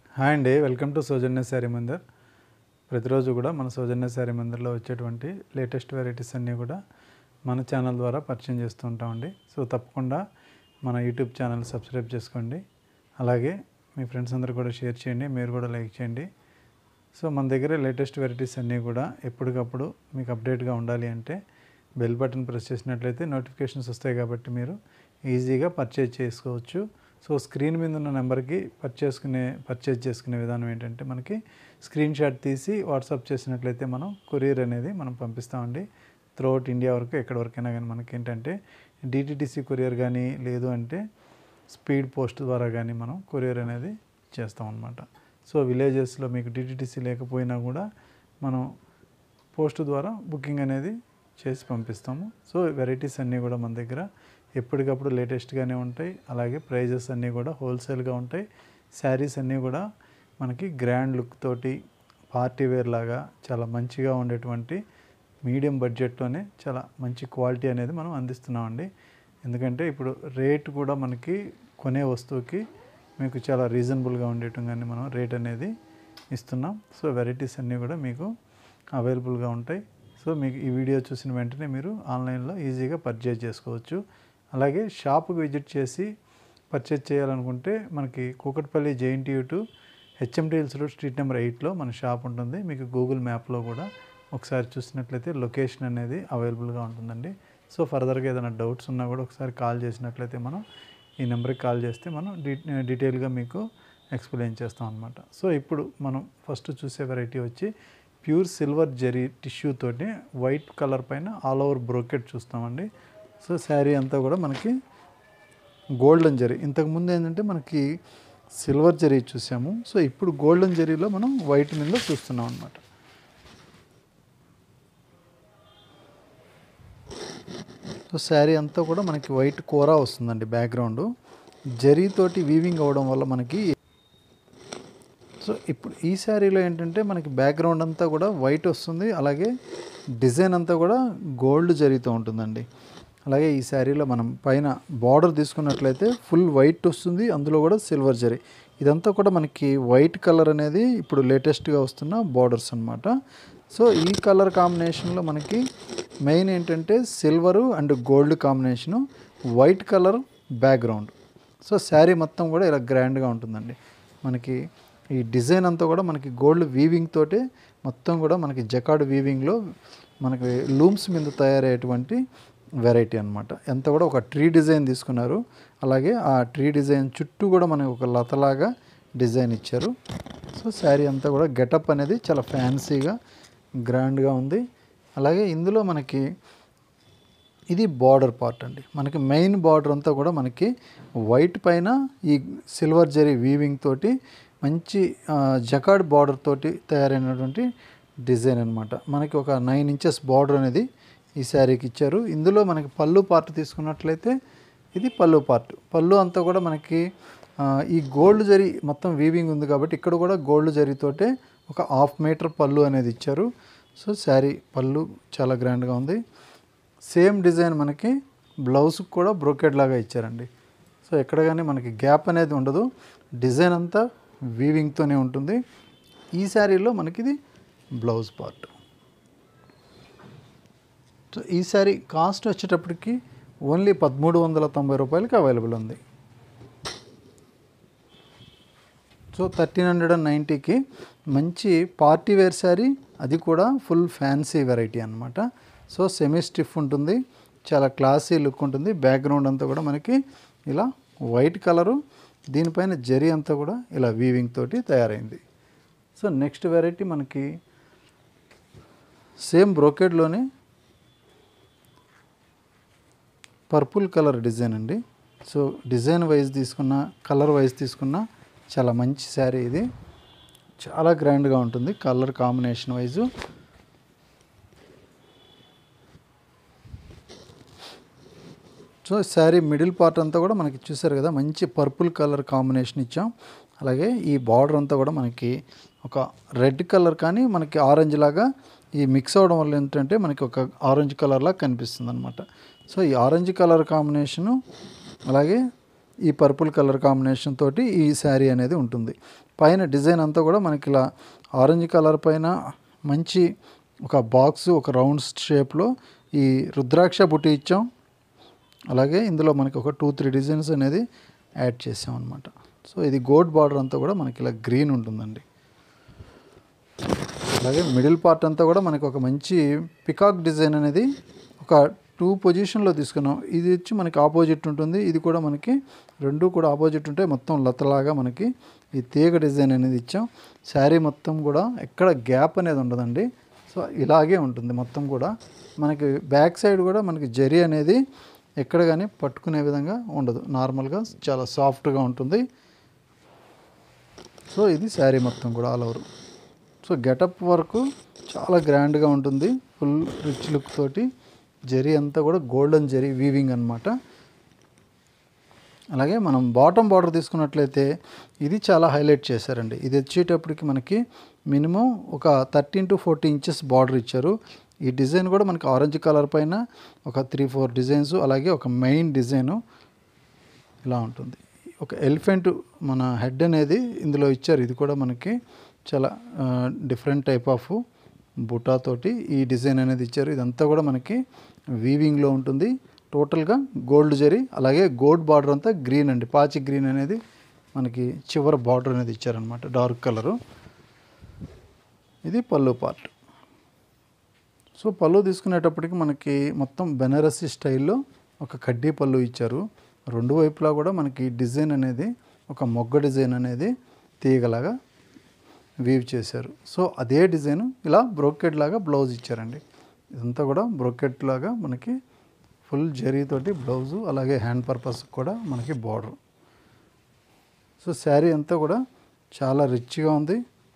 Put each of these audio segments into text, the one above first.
hi అండి welcome to Soujanya Sari Mandir ప్రతిరోజు కూడా మన సౌజన్య శారీ మందిర్లో వచ్చేటువంటి లేటెస్ట్ వెరైటీస్ అన్నీ కూడా మన ఛానల్ ద్వారా పరిచయం చేస్తూ ఉంటామండి సో తప్పకుండా మన యూట్యూబ్ ఛానల్ సబ్స్క్రైబ్ చేసుకోండి అలాగే మీ ఫ్రెండ్స్ అందరూ కూడా షేర్ చేయండి మీరు కూడా లైక్ చేయండి సో మన దగ్గర లేటెస్ట్ వెరైటీస్ అన్నీ కూడా ఎప్పటికప్పుడు మీకు అప్డేట్గా ఉండాలి అంటే బెల్ బటన్ ప్రెస్ చేసినట్లయితే నోటిఫికేషన్స్ వస్తాయి కాబట్టి మీరు ఈజీగా పర్చేజ్ చేసుకోవచ్చు సో స్క్రీన్ మీద ఉన్న నెంబర్కి పర్చేసుకునే పర్చేజ్ చేసుకునే విధానం ఏంటంటే మనకి స్క్రీన్ షాట్ తీసి వాట్సాప్ చేసినట్లయితే మనం కొరియర్ అనేది మనం పంపిస్తామండి త్రూఅవుట్ ఇండియా వరకు ఎక్కడి వరకైనా కానీ మనకి ఏంటంటే డిటిటిసి కొరియర్ కానీ లేదు అంటే స్పీడ్ పోస్ట్ ద్వారా కానీ మనం కొరియర్ అనేది చేస్తాం అనమాట సో విలేజెస్లో మీకు డిటిటిసి లేకపోయినా కూడా మనం పోస్ట్ ద్వారా బుకింగ్ అనేది చేసి పంపిస్తాము సో వెరైటీస్ అన్నీ కూడా మన దగ్గర ఎప్పటికప్పుడు లేటెస్ట్గానే ఉంటాయి అలాగే ప్రైజెస్ అన్నీ కూడా హోల్సేల్గా ఉంటాయి శారీస్ అన్నీ కూడా మనకి గ్రాండ్ లుక్ తోటి పార్టీ వేర్ లాగా చాలా మంచిగా ఉండేటువంటి మీడియం బడ్జెట్లోనే చాలా మంచి క్వాలిటీ అనేది మనం అందిస్తున్నామండి ఎందుకంటే ఇప్పుడు రేట్ కూడా మనకి కొనే వస్తువుకి మీకు చాలా రీజనబుల్గా ఉండేటంగానే మనం రేట్ అనేది ఇస్తున్నాం సో వెరైటీస్ అన్నీ కూడా మీకు అవైలబుల్గా ఉంటాయి సో మీకు ఈ వీడియో చూసిన వెంటనే మీరు ఆన్లైన్లో ఈజీగా పర్చేజ్ చేసుకోవచ్చు అలాగే షాప్కి విజిట్ చేసి పర్చేజ్ చేయాలనుకుంటే మనకి కూకట్పల్లి జేఎన్టీయూ టు హెచ్ఎండిఎల్స్ రోడ్ స్ట్రీట్ నెంబర్ ఎయిట్లో మన షాప్ ఉంటుంది మీకు గూగుల్ మ్యాప్లో కూడా ఒకసారి చూసినట్లయితే లొకేషన్ అనేది అవైలబుల్గా ఉంటుందండి సో ఫర్దర్గా ఏదైనా డౌట్స్ ఉన్నా కూడా ఒకసారి కాల్ చేసినట్లయితే మనం ఈ నెంబర్కి కాల్ చేస్తే మనం డీ డీటెయిల్గా మీకు ఎక్స్ప్లెయిన్ చేస్తాం అనమాట సో ఇప్పుడు మనం ఫస్ట్ చూసే వెరైటీ వచ్చి ప్యూర్ సిల్వర్ జరీ టిష్యూ తోటి వైట్ కలర్ పైన ఆల్ ఓవర్ బ్రోకెట్ చూస్తామండి సో శారీ అంతా కూడా మనకి గోల్డెన్ జరీ ఇంతకుముందు ఏంటంటే మనకి సిల్వర్ జరీ చూసాము సో ఇప్పుడు గోల్డెన్ జరీలో మనం వైట్ మీద చూస్తున్నాం అనమాట సో శారీ అంతా కూడా మనకి వైట్ కూర వస్తుందండి బ్యాక్గ్రౌండ్ జరీతోటి వీవింగ్ అవ్వడం వల్ల మనకి సో ఇప్పుడు ఈ శారీలో ఏంటంటే మనకి బ్యాక్గ్రౌండ్ అంతా కూడా వైట్ వస్తుంది అలాగే డిజైన్ అంతా కూడా గోల్డ్ జరీతో ఉంటుందండి అలాగే ఈ శారీలో మనం పైన బార్డర్ తీసుకున్నట్లయితే ఫుల్ వైట్ వస్తుంది అందులో కూడా సిల్వర్ జరీ ఇదంతా కూడా మనకి వైట్ కలర్ అనేది ఇప్పుడు లేటెస్ట్గా వస్తున్న బార్డర్స్ అనమాట సో ఈ కలర్ కాంబినేషన్లో మనకి మెయిన్ ఏంటంటే silver and gold combination white colour background so sari మొత్తం కూడా ఇలా గ్రాండ్గా ఉంటుందండి మనకి ఈ డిజైన్ అంతా కూడా మనకి గోల్డ్ వీవింగ్ తోటి మొత్తం కూడా మనకి జకాడ్ వీవింగ్లో మనకి లూమ్స్ మీద తయారయ్యేటువంటి వెరైటీ అనమాట ఎంత కూడా ఒక ట్రీ డిజైన్ తీసుకున్నారు అలాగే ఆ ట్రీ డిజైన్ చుట్టూ కూడా మనకి ఒక లతలాగా డిజైన్ ఇచ్చారు సో శారీ అంతా కూడా గెటప్ అనేది చాలా ఫ్యాన్సీగా గ్రాండ్గా ఉంది అలాగే ఇందులో మనకి ఇది బార్డర్ పార్ట్ అండి మనకి మెయిన్ బార్డర్ అంతా కూడా మనకి వైట్ పైన ఈ సిల్వర్ జరీ వీవింగ్ తోటి మంచి జకాడ్ బార్డర్ తోటి తయారైనటువంటి డిజైన్ అనమాట మనకి ఒక నైన్ ఇంచెస్ బార్డర్ అనేది ఈ శారీకి ఇచ్చారు ఇందులో మనకి పళ్ళు పార్ట్ తీసుకున్నట్లయితే ఇది పళ్ళు పార్ట్ పళ్ళు అంతా కూడా మనకి ఈ గోల్డ్ జరీ మొత్తం వీవింగ్ ఉంది కాబట్టి ఇక్కడ కూడా గోల్డ్ జరీతోటే ఒక హాఫ్ మీటర్ పళ్ళు అనేది ఇచ్చారు సో శారీ పళ్ళు చాలా గ్రాండ్గా ఉంది సేమ్ డిజైన్ మనకి బ్లౌజ్కి కూడా బ్రోకెడ్ లాగా ఇచ్చారండి సో ఎక్కడ కానీ మనకి గ్యాప్ అనేది ఉండదు డిజైన్ అంతా వీవింగ్తోనే ఉంటుంది ఈ శారీలో మనకి ఇది బ్లౌజ్ పార్ట్ సో ఈ శారీ కాస్ట్ వచ్చేటప్పటికి ఓన్లీ పదమూడు వందల తొంభై రూపాయలకి అవైలబుల్ ఉంది సో థర్టీన్ హండ్రెడ్ అండ్ నైంటీకి మంచి పార్టీ వేర్ శారీ అది కూడా ఫుల్ ఫ్యాన్సీ వెరైటీ అనమాట సో సెమీ స్టిఫ్ ఉంటుంది చాలా క్లాసీ లుక్ ఉంటుంది బ్యాక్గ్రౌండ్ అంతా కూడా మనకి ఇలా వైట్ కలరు దీనిపైన జరీ అంతా కూడా ఇలా వీవింగ్ తోటి తయారైంది సో నెక్స్ట్ వెరైటీ మనకి సేమ్ బ్రోకెడ్లోనే పర్పుల్ కలర్ డిజైన్ అండి సో డిజైన్ వైజ్ తీసుకున్న కలర్ వైజ్ తీసుకున్న చాలా మంచి శారీ ఇది చాలా గ్రాండ్గా ఉంటుంది colour combination wise so sari middle part అంతా కూడా మనకి చూసారు కదా మంచి పర్పుల్ కలర్ కాంబినేషన్ ఇచ్చాం అలాగే ఈ బార్డర్ అంతా కూడా మనకి ఒక రెడ్ కలర్ కానీ మనకి ఆరెంజ్ లాగా ఈ మిక్స్ అవడం వల్ల ఏంటంటే మనకి ఒక ఆరెంజ్ కలర్ లాగా కనిపిస్తుంది అనమాట సో ఈ ఆరెంజ్ కలర్ కాంబినేషను అలాగే ఈ పర్పుల్ కలర్ కాంబినేషన్ తోటి ఈ శారీ అనేది ఉంటుంది పైన డిజైన్ అంతా కూడా మనకి ఇలా ఆరెంజ్ కలర్ పైన మంచి ఒక బాక్స్ ఒక రౌండ్ షేప్లో ఈ రుద్రాక్ష బుట్టి ఇచ్చాం అలాగే ఇందులో మనకి ఒక టూ త్రీ డిజైన్స్ అనేది యాడ్ చేసాం అనమాట సో ఇది గోల్డ్ బార్డర్ అంతా కూడా మనకి ఇలా గ్రీన్ ఉంటుందండి అలాగే మిడిల్ పార్ట్ అంతా కూడా మనకి ఒక మంచి పికాక్ డిజైన్ అనేది ఒక టూ పొజిషన్లో తీసుకున్నాం ఇది వచ్చి మనకి ఆపోజిట్ ఉంటుంది ఇది కూడా మనకి రెండు కూడా ఆపోజిట్ ఉంటాయి మొత్తం లతలాగా మనకి ఈ తీగ డిజైన్ అనేది ఇచ్చాం శారీ మొత్తం కూడా ఎక్కడ గ్యాప్ అనేది ఉండదండి సో ఇలాగే ఉంటుంది మొత్తం కూడా మనకి బ్యాక్ సైడ్ కూడా మనకి జరీ అనేది ఎక్కడ కానీ పట్టుకునే విధంగా ఉండదు నార్మల్గా చాలా సాఫ్ట్గా ఉంటుంది సో ఇది శారీ మొత్తం కూడా ఆల్ ఓవర్ సో గెటప్ వరకు చాలా గ్రాండ్గా ఉంటుంది ఫుల్ రిచ్ లుక్ తోటి జరీ అంతా కూడా గోల్డెన్ జరీ వీవింగ్ అనమాట అలాగే మనం బాటమ్ బార్డర్ తీసుకున్నట్లయితే ఇది చాలా హైలైట్ చేశారండి ఇది వచ్చేటప్పటికి మనకి మినిమం ఒక thirteen to forty inches border ఇచ్చారు ఈ డిజైన్ కూడా మనకి ఆరెంజ్ కలర్ పైన ఒక త్రీ ఫోర్ డిజైన్స్ అలాగే ఒక మెయిన్ డిజైను ఇలా ఉంటుంది ఒక ఎలిఫెంట్ మన హెడ్ అనేది ఇందులో ఇచ్చారు ఇది కూడా మనకి చాలా డిఫరెంట్ టైప్ ఆఫ్ బుటా తోటి ఈ డిజైన్ అనేది ఇచ్చారు ఇదంతా కూడా మనకి వీవింగ్లో ఉంటుంది టోటల్గా గోల్డ్ జరీ అలాగే గోల్డ్ బార్డర్ అంతా గ్రీన్ అండి పాచి గ్రీన్ అనేది మనకి చివరి బార్డర్ అనేది ఇచ్చారనమాట డార్క్ కలరు ఇది పళ్ళు పార్ట్ సో పళ్ళు తీసుకునేటప్పటికి మనకి మొత్తం బెనారసీ స్టైల్లో ఒక కడ్డీ పళ్ళు ఇచ్చారు రెండు వైపులా కూడా మనకి డిజైన్ అనేది ఒక మొగ్గ డిజైన్ అనేది తీగలాగా వీవ్ చేశారు సో అదే డిజైన్ ఇలా బ్రోకెట్ లాగా బ్లౌజ్ ఇచ్చారండి ఇదంతా కూడా బ్రోకెట్ లాగా మనకి ఫుల్ జరీతోటి బ్లౌజు అలాగే హ్యాండ్ పర్పస్ కూడా మనకి బార్డర్ సో శారీ అంతా కూడా చాలా రిచ్గా ఉంది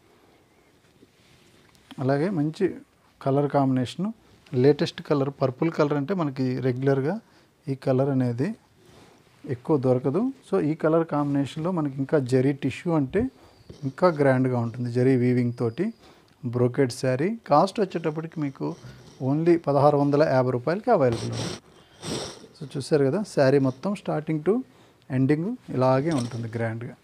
అలాగే మంచి colour combination latest colour purple colour అంటే మనకి రెగ్యులర్గా ఈ కలర్ అనేది ఎక్కువ దొరకదు సో ఈ కలర్ కాంబినేషన్లో మనకి ఇంకా జరీ టిష్యూ అంటే ఇంకా గ్రాండ్గా ఉంటుంది జరీ వీవింగ్ తోటి బ్రోకెడ్ శారీ కాస్ట్ వచ్చేటప్పటికి మీకు ఓన్లీ పదహారు వందల యాభై రూపాయలకి అవైలబుల్ ఉంది సో చూసారు కదా శారీ మొత్తం స్టార్టింగ్ టు ఎండింగ్ ఇలాగే ఉంటుంది గ్రాండ్గా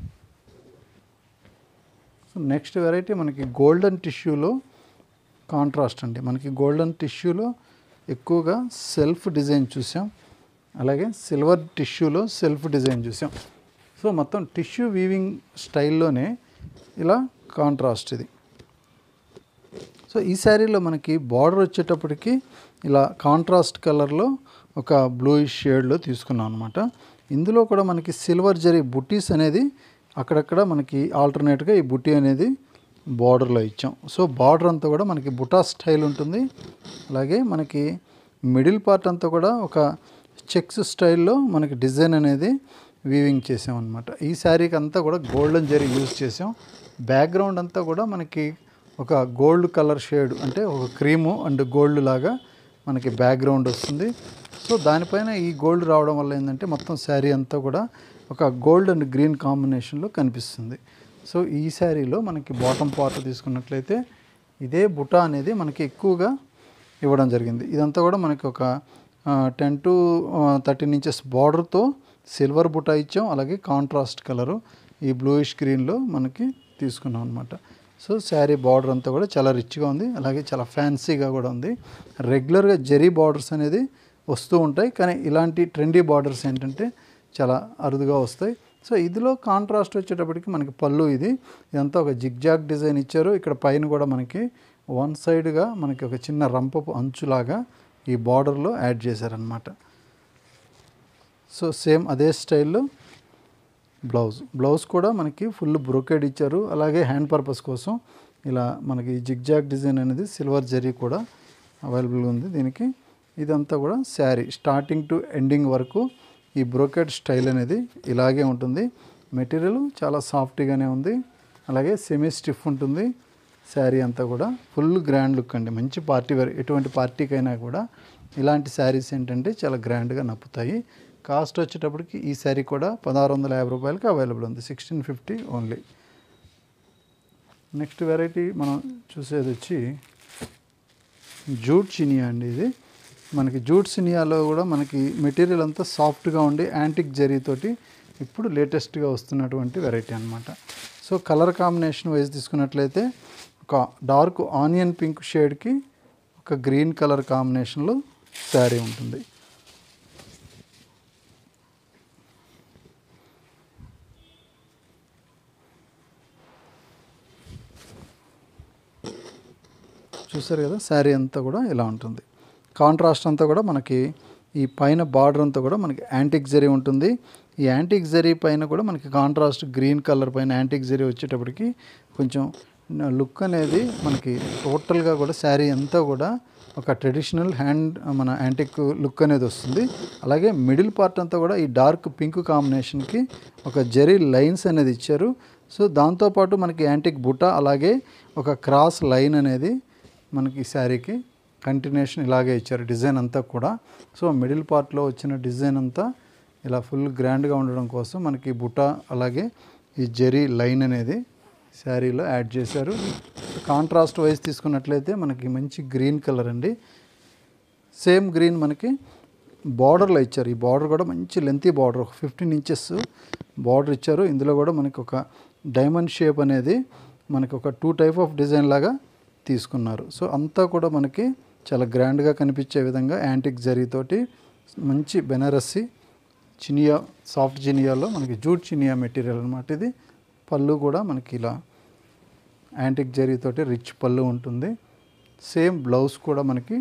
సో నెక్స్ట్ వెరైటీ మనకి గోల్డెన్ టిష్యూలో కాంట్రాస్ట్ అండి మనకి గోల్డెన్ టిష్యూలో ఎక్కువగా సెల్ఫ్ డిజైన్ చూసాం అలాగే సిల్వర్ టిష్యూలో సెల్ఫ్ డిజైన్ చూసాం సో మొత్తం టిష్యూ వీవింగ్ స్టైల్లోనే ఇలా కాంట్రాస్ట్ ఇది సో ఈ శారీలో మనకి బార్డర్ వచ్చేటప్పటికి ఇలా కాంట్రాస్ట్ కలర్లో ఒక బ్లూయిష్ షేడ్లో తీసుకున్నాం అనమాట ఇందులో కూడా మనకి సిల్వర్ జరీ బుట్టీస్ అనేది అక్కడక్కడ మనకి ఆల్టర్నేట్గా ఈ బుట్టి అనేది బార్డర్లో ఇచ్చాం సో బార్డర్ అంతా కూడా మనకి బుటా స్టైల్ ఉంటుంది అలాగే మనకి మిడిల్ పార్ట్ అంతా కూడా ఒక చెక్స్ స్టైల్లో మనకి డిజైన్ అనేది వీవింగ్ చేసాం అనమాట ఈ శారీకి అంతా కూడా గోల్డెన్ జరీ యూజ్ చేసాం బ్యాక్గ్రౌండ్ అంతా కూడా మనకి ఒక గోల్డ్ కలర్ షేడ్ అంటే ఒక క్రీము అండ్ గోల్డ్ లాగా మనకి బ్యాక్గ్రౌండ్ వస్తుంది సో దానిపైన ఈ గోల్డ్ రావడం వల్ల ఏంటంటే మొత్తం శారీ అంతా కూడా ఒక గోల్డ్ అండ్ గ్రీన్ కాంబినేషన్లో కనిపిస్తుంది సో ఈ శారీలో మనకి బాటమ్ పార్ట్ తీసుకున్నట్లయితే ఇదే బుటా అనేది మనకి ఎక్కువగా ఇవ్వడం జరిగింది ఇదంతా కూడా మనకి ఒక టెన్ టు థర్టీన్ ఇంచెస్ బార్డర్తో సిల్వర్ బుటా ఇచ్చాం అలాగే కాంట్రాస్ట్ కలరు ఈ బ్లూయిష్ గ్రీన్లో మనకి తీసుకున్నాం అనమాట సో శారీ బార్డర్ అంతా కూడా చాలా రిచ్గా ఉంది అలాగే చాలా ఫ్యాన్సీగా కూడా ఉంది రెగ్యులర్గా జరీ బార్డర్స్ అనేది వస్తూ ఉంటాయి కానీ ఇలాంటి ట్రెండీ బార్డర్స్ ఏంటంటే చాలా అరుదుగా వస్తాయి సో ఇదిలో కాంట్రాస్ట్ వచ్చేటప్పటికి మనకి పళ్ళు ఇది ఇదంతా ఒక జిగ్జాగ్ డిజైన్ ఇచ్చారు ఇక్కడ పైన కూడా మనకి వన్ సైడ్గా మనకి ఒక చిన్న రంపపు అంచులాగా ఈ బార్డర్లో యాడ్ చేశారనమాట సో సేమ్ అదే స్టైల్లో బ్లౌజ్ బ్లౌజ్ కూడా మనకి ఫుల్ బ్రోకెడ్ ఇచ్చారు అలాగే హ్యాండ్ పర్పస్ కోసం ఇలా మనకి జిగ్జాగ్ డిజైన్ అనేది సిల్వర్ జరీ కూడా అవైలబుల్గా ఉంది దీనికి ఇదంతా కూడా శారీ స్టార్టింగ్ టు ఎండింగ్ వరకు ఈ బ్రోకెడ్ స్టైల్ అనేది ఇలాగే ఉంటుంది మెటీరియల్ చాలా సాఫ్ట్గానే ఉంది అలాగే సెమీ స్టిఫ్ ఉంటుంది శారీ అంతా కూడా ఫుల్ గ్రాండ్ లుక్ అండి మంచి పార్టీ వేర్ ఎటువంటి పార్టీకైనా కూడా ఇలాంటి శారీస్ ఏంటంటే చాలా గ్రాండ్గా నప్పుతాయి కాస్ట్ వచ్చేటప్పటికి ఈ శారీ కూడా పదహారు వందల యాభై రూపాయలకి అవైలబుల్ ఉంది sixteen fifty only next variety మనం చూసేది వచ్చి జూట్ చినియా అండి ఇది మనకి జూట్ సినియాలో కూడా మనకి మెటీరియల్ అంతా సాఫ్ట్గా ఉండి యాంటిక్ జరీతోటి ఇప్పుడు లేటెస్ట్గా వస్తున్నటువంటి వెరైటీ అనమాట సో కలర్ కాంబినేషన్ వైజ్ తీసుకున్నట్లయితే ఒక డార్క్ ఆనియన్ పింక్ షేడ్కి ఒక గ్రీన్ కలర్ కాంబినేషన్లో శారీ ఉంటుంది చూసారు కదా శారీ అంతా కూడా ఇలా ఉంటుంది కాంట్రాస్ట్ అంతా కూడా మనకి ఈ పైన బార్డర్ అంతా కూడా మనకి యాంటిక్ జరీ ఉంటుంది ఈ యాంటిక్ జరీ పైన కూడా మనకి కాంట్రాస్ట్ గ్రీన్ కలర్ పైన యాంటిక్ జరీ వచ్చేటప్పటికి కొంచెం లుక్ అనేది మనకి టోటల్గా కూడా శారీ అంతా కూడా ఒక ట్రెడిషనల్ హ్యాండ్ మన యాంటిక్ లుక్ అనేది వస్తుంది అలాగే మిడిల్ పార్ట్ అంతా కూడా ఈ డార్క్ పింక్ కాంబినేషన్కి ఒక జెరీ లైన్స్ అనేది ఇచ్చారు సో దాంతోపాటు మనకి యాంటిక్ బుట్ట అలాగే ఒక క్రాస్ లైన్ అనేది మనకి ఈ శారీకి కంటిన్యూషన్ ఇలాగే ఇచ్చారు డిజైన్ అంతా కూడా సో మిడిల్ పార్ట్లో వచ్చిన డిజైన్ అంతా ఇలా ఫుల్ గ్రాండ్గా ఉండడం కోసం మనకి బుట్ట అలాగే ఈ జెరీ లైన్ అనేది శారీలో యాడ్ చేశారు కాంట్రాస్ట్ వైజ్ తీసుకున్నట్లయితే మనకి మంచి గ్రీన్ కలర్ అండి సేమ్ గ్రీన్ మనకి బార్డర్లో ఇచ్చారు ఈ బార్డర్ కూడా మంచి లెంతీ బార్డర్ ఒక ఫిఫ్టీన్ ఇంచెస్ బార్డర్ ఇచ్చారు ఇందులో కూడా మనకి ఒక డైమండ్ షేప్ అనేది మనకి ఒక టూ టైప్ ఆఫ్ డిజైన్ లాగా తీసుకున్నారు సో అంతా కూడా మనకి చాలా గ్రాండ్గా కనిపించే విధంగా యాంటిక్ జరీతోటి మంచి బెనారస్సి చినియా సాఫ్ట్ చినియాలో మనకి జూట్ చినియా మెటీరియల్ అనమాట ఇది పళ్ళు కూడా మనకి ఇలా యాంటిక్ జరీతోటి రిచ్ పళ్ళు ఉంటుంది సేమ్ బ్లౌజ్ కూడా మనకి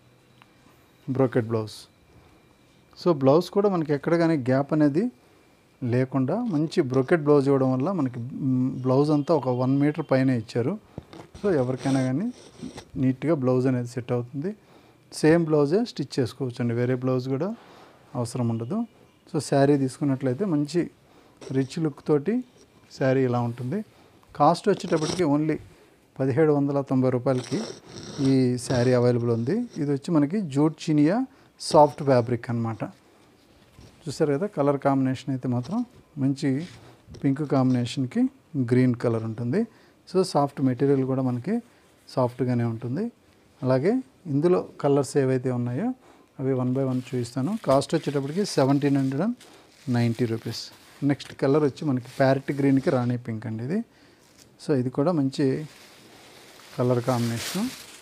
బ్రోకెట్ బ్లౌజ్ సో బ్లౌజ్ కూడా మనకి ఎక్కడ కానీ గ్యాప్ అనేది లేకుండా మంచి బ్రోకెట్ బ్లౌజ్ ఇవ్వడం వల్ల మనకి మ్, బ్లౌజ్ అంతా ఒక వన్ మీటర్ పైన ఇచ్చారు సో ఎవరికైనా కానీ నీట్గా బ్లౌజ్ అనేది సెట్ అవుతుంది సేమ్ బ్లౌజే స్టిచ్ చేసుకోవచ్చు అండి వేరే బ్లౌజ్ కూడా అవసరం ఉండదు సో శారీ తీసుకున్నట్లయితే మంచి రిచ్ లుక్ తోటి శారీ ఇలా ఉంటుంది కాస్ట్ వచ్చేటప్పటికి ఓన్లీ పదిహేడు వందల తొంభై రూపాయలకి ఈ శారీ అవైలబుల్ ఉంది ఇది వచ్చి మనకి జూట్ చినియా సాఫ్ట్ ఫ్యాబ్రిక్ అన్నమాట చూసారు కదా కలర్ కాంబినేషన్ అయితే మాత్రం మంచి పింక్ కాంబినేషన్కి గ్రీన్ కలర్ ఉంటుంది సో సాఫ్ట్ మెటీరియల్ కూడా మనకి సాఫ్ట్గానే ఉంటుంది అలాగే ఇందులో కలర్స్ ఏవైతే ఉన్నాయో అవి వన్ బై వన్ చూపిస్తాను కాస్ట్ వచ్చేటప్పటికి seventeen hundred and ninety rupees next colour వచ్చి మనకి ప్యారెట్ గ్రీన్కి రాణి పింక్ అండి ఇది సో ఇది కూడా మంచి కలర్ కాంబినేషను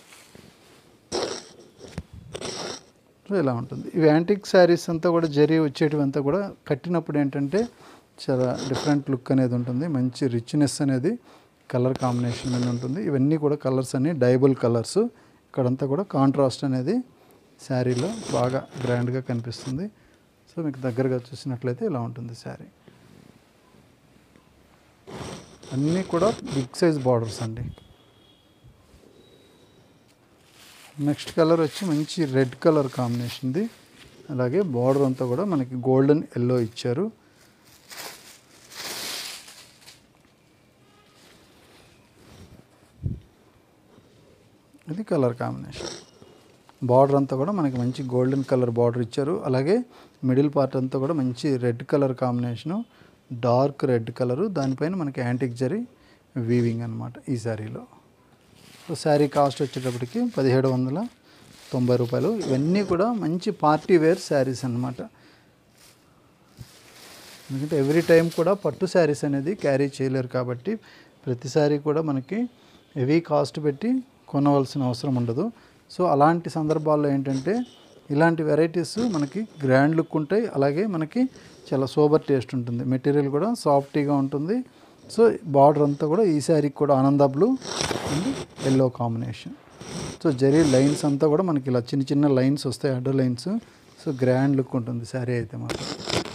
సో ఇలా ఉంటుంది ఇవి యాంటిక్ శారీస్ అంతా కూడా జరీ వచ్చేటివి అంతా కూడా కట్టినప్పుడు ఏంటంటే చాలా డిఫరెంట్ లుక్ అనేది ఉంటుంది మంచి రిచ్నెస్ అనేది కలర్ కాంబినేషన్ అనేది ఉంటుంది ఇవన్నీ కూడా కలర్స్ అన్ని డైబుల్ కలర్స్ ఇక్కడంతా కూడా కాంట్రాస్ట్ అనేది శారీలో బాగా గ్రాండ్గా కనిపిస్తుంది సో మీకు దగ్గరగా చూసినట్లయితే ఇలా ఉంటుంది శారీ అన్నీ కూడా బిగ్ సైజ్ బార్డర్స్ అండి నెక్స్ట్ కలర్ వచ్చి మంచి రెడ్ కలర్ కాంబినేషన్ది అలాగే బార్డర్ అంతా కూడా మనకి గోల్డెన్ ఎల్లో ఇచ్చారు ఇది కలర్ కాంబినేషన్ బార్డర్ అంతా కూడా మనకి మంచి గోల్డెన్ కలర్ బార్డర్ ఇచ్చారు అలాగే మిడిల్ పార్ట్ అంతా కూడా మంచి red colour combination dark red colour దానిపైన మనకి యాంటిక్ జరీ వీవింగ్ అనమాట ఈ శారీలో సో శారీ కాస్ట్ వచ్చేటప్పటికి పదిహేడు వందల తొంభై రూపాయలు ఇవన్నీ కూడా మంచి పార్టీ వేర్ శారీస్ అన్నమాట ఎందుకంటే ఎవ్రీ టైం కూడా పట్టు శారీస్ అనేది క్యారీ చేయలేరు కాబట్టి ప్రతి శారీ కూడా మనకి హెవీ కాస్ట్ పెట్టి కొనవలసిన అవసరం ఉండదు సో అలాంటి సందర్భాల్లో ఏంటంటే ఇలాంటి వెరైటీస్ మనకి గ్రాండ్ లుక్ ఉంటాయి అలాగే మనకి చాలా సోబర్ టేస్ట్ ఉంటుంది మెటీరియల్ కూడా సాఫ్టీగా ఉంటుంది సో బార్డర్ అంతా కూడా ఈ శారీకి కూడా Ananda blue and yellow combination so zari lines అంతా కూడా మనకి ఇలా చిన్న చిన్న లైన్స్ వస్తాయి అడ్డు లైన్స్ సో గ్రాండ్ లుక్ ఉంటుంది శారీ అయితే మాత్రం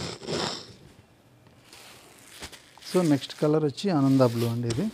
సో నెక్స్ట్ కలర్ వచ్చి ఆనంద బ్లూ అండి ఇది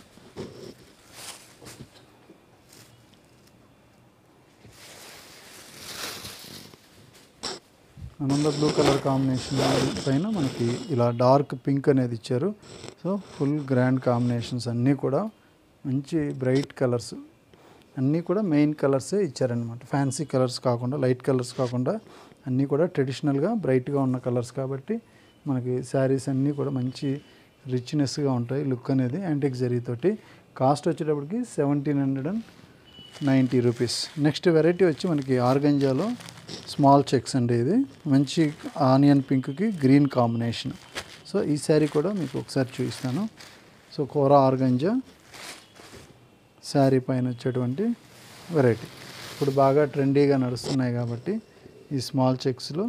ఆనంద బ్లూ కలర్ కాంబినేషన్ పైన మనకి ఇలా డార్క్ పింక్ అనేది ఇచ్చారు సో ఫుల్ గ్రాండ్ కాంబినేషన్స్ అన్నీ కూడా మంచి బ్రైట్ కలర్స్ అన్నీ కూడా మెయిన్ కలర్సే ఇచ్చారనమాట ఫ్యాన్సీ కలర్స్ కాకుండా లైట్ కలర్స్ కాకుండా అన్నీ కూడా ట్రెడిషనల్గా బ్రైట్గా ఉన్న కలర్స్ కాబట్టి మనకి శారీస్ అన్నీ కూడా మంచి రిచ్నెస్గా ఉంటాయి లుక్ అనేది యాంటిక్ జరీతోటి కాస్ట్ వచ్చేటప్పటికి seventeen hundred and ninety rupees next variety వచ్చి మనకి ఆర్గంజాలో స్మాల్ చెక్స్ అండి ఇది మంచి ఆనియన్ పింక్కి గ్రీన్ కాంబినేషన్ సో ఈ శారీ కూడా మీకు ఒకసారి చూపిస్తాను సో కూర ఆర్గంజా శారీ పైన వచ్చేటువంటి వెరైటీ ఇప్పుడు బాగా ట్రెండీగా నడుస్తున్నాయి కాబట్టి ఈ స్మాల్ చెక్స్లో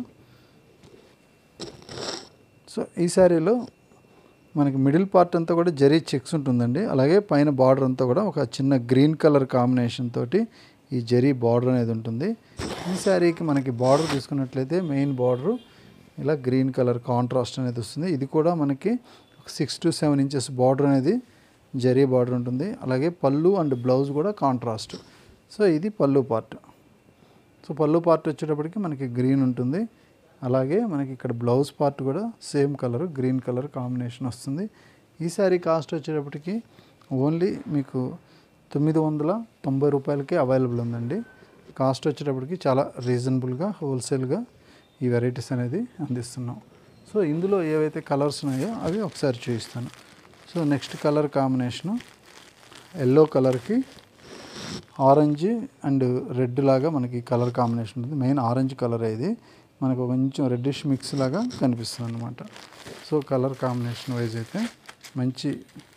సో ఈ శారీలో మనకి మిడిల్ పార్ట్ అంతా కూడా జరీ చెక్స్ ఉంటుందండి అలాగే పైన బార్డర్ అంతా కూడా ఒక చిన్న గ్రీన్ కలర్ కాంబినేషన్ తోటి ఈ జరీ బార్డర్ అనేది ఉంటుంది ఈ శారీకి మనకి బార్డర్ తీసుకున్నట్లయితే మెయిన్ బార్డర్ ఇలా గ్రీన్ కలర్ కాంట్రాస్ట్ అనేది వస్తుంది ఇది కూడా మనకి six to seven inches border అనేది జరీ బార్డర్ ఉంటుంది అలాగే పళ్ళు అండ్ బ్లౌజ్ కూడా కాంట్రాస్ట్ సో ఇది పళ్ళు పార్ట్ సో పళ్ళు పార్ట్ వచ్చేటప్పటికి మనకి గ్రీన్ ఉంటుంది అలాగే మనకి ఇక్కడ బ్లౌజ్ పార్ట్ కూడా same colour green colour combination వస్తుంది ఈ శారీ కాస్ట్ వచ్చేటప్పటికి ఓన్లీ మీకు తొమ్మిది వందల తొంభై రూపాయలకి అవైలబుల్ ఉందండి కాస్ట్ వచ్చేటప్పటికి చాలా రీజనబుల్గా హోల్సేల్గా ఈ వెరైటీస్ అనేది అందిస్తున్నాం సో ఇందులో ఏవైతే కలర్స్ ఉన్నాయో అవి ఒకసారి చూపిస్తాను so next colour combination yellow కలర్కి ఆరెంజ్ అండ్ రెడ్ లాగా మనకి కలర్ కాంబినేషన్ ఉంటుంది మెయిన్ ఆరెంజ్ కలర్ ఇది మనకు కొంచెం రెడ్డిష్ మిక్స్ లాగా కనిపిస్తుంది అనమాట సో కలర్ కాంబినేషన్ వైజ్ అయితే మంచి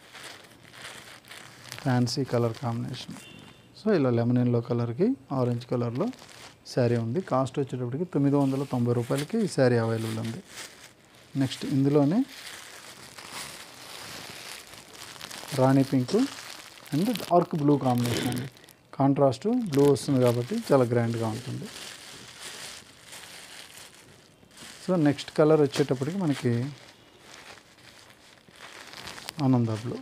ఫ్యాన్సీ కలర్ కాంబినేషన్ సో ఇలా లెమన్ ఎల్లో కలర్కి ఆరెంజ్ కలర్లో శారీ ఉంది కాస్ట్ వచ్చేటప్పటికి తొమ్మిది వందల తొంభై రూపాయలకి ఈ శారీ అవైలబుల్ ఉంది నెక్స్ట్ ఇందులోనే rani pink and dark blue combination అండి కాంట్రాస్ట్ బ్లూ వస్తుంది కాబట్టి చాలా గ్రాండ్గా ఉంటుంది సో నెక్స్ట్ కలర్ వచ్చేటప్పటికి మనకి Ananda blue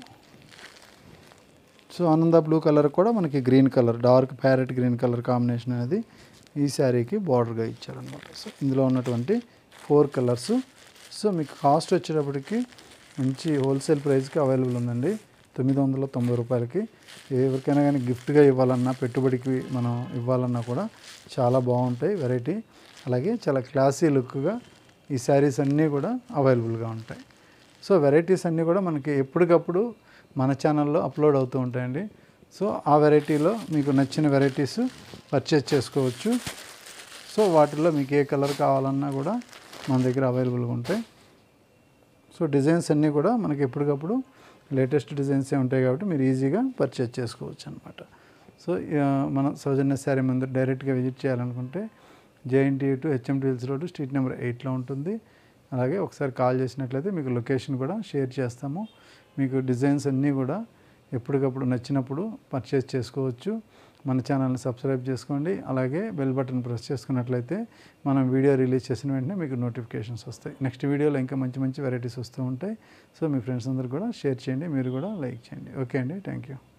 so Ananda blue colour కూడా మనకి green colour dark parrot green colour combination అనేది ఈ శారీకి బార్డర్గా ఇచ్చారనమాట సో ఇందులో ఉన్నటువంటి ఫోర్ కలర్స్ సో మీకు కాస్ట్ వచ్చేటప్పటికి మంచి హోల్సేల్ ప్రైస్కి అవైలబుల్ ఉందండి తొమ్మిది వందల తొంభై రూపాయలకి ఎవరికైనా కానీ గిఫ్ట్గా ఇవ్వాలన్నా పెట్టుబడికి మనం ఇవ్వాలన్నా కూడా చాలా బాగుంటాయి వెరైటీ అలాగే చాలా క్లాసీ లుక్గా ఈ శారీస్ అన్నీ కూడా అవైలబుల్గా ఉంటాయి సో వెరైటీస్ అన్నీ కూడా మనకి ఎప్పటికప్పుడు మన ఛానల్లో అప్లోడ్ అవుతూ ఉంటాయండి సో ఆ వెరైటీలో మీకు నచ్చిన వెరైటీస్ పర్చేస్ చేసుకోవచ్చు సో వాటిల్లో మీకు ఏ కలర్ కావాలన్నా కూడా మన దగ్గర అవైలబుల్గా ఉంటాయి సో డిజైన్స్ అన్నీ కూడా మనకి ఎప్పటికప్పుడు లేటెస్ట్ డిజైన్సే ఉంటాయి కాబట్టి మీరు ఈజీగా పర్చేజ్ చేసుకోవచ్చు అనమాట సో ఆ, మన సౌజన్య శారీ ముందు డైరెక్ట్గా విజిట్ చేయాలనుకుంటే JNT to HMT Hills road street number ఎయిట్లో ఉంటుంది అలాగే ఒకసారి కాల్ చేసినట్లయితే మీకు లొకేషన్ కూడా షేర్ చేస్తాము మీకు డిజైన్స్ అన్నీ కూడా ఎప్పటికప్పుడు నచ్చినప్పుడు పర్చేస్ చేసుకోవచ్చు మన ఛానల్ని సబ్స్క్రైబ్ చేసుకోండి అలాగే బెల్ బటన్ ప్రెస్ చేసుకున్నట్లయితే మనం వీడియో రిలీజ్ చేసిన వెంటనే మీకు నోటిఫికేషన్స్ వస్తాయి నెక్స్ట్ వీడియోలో ఇంకా మంచి మంచి వెరైటీస్ వస్తూ ఉంటాయి సో మీ ఫ్రెండ్స్ అందరు కూడా షేర్ చేయండి మీరు కూడా లైక్ చేయండి ఓకే అండి థ్యాంక్ యూ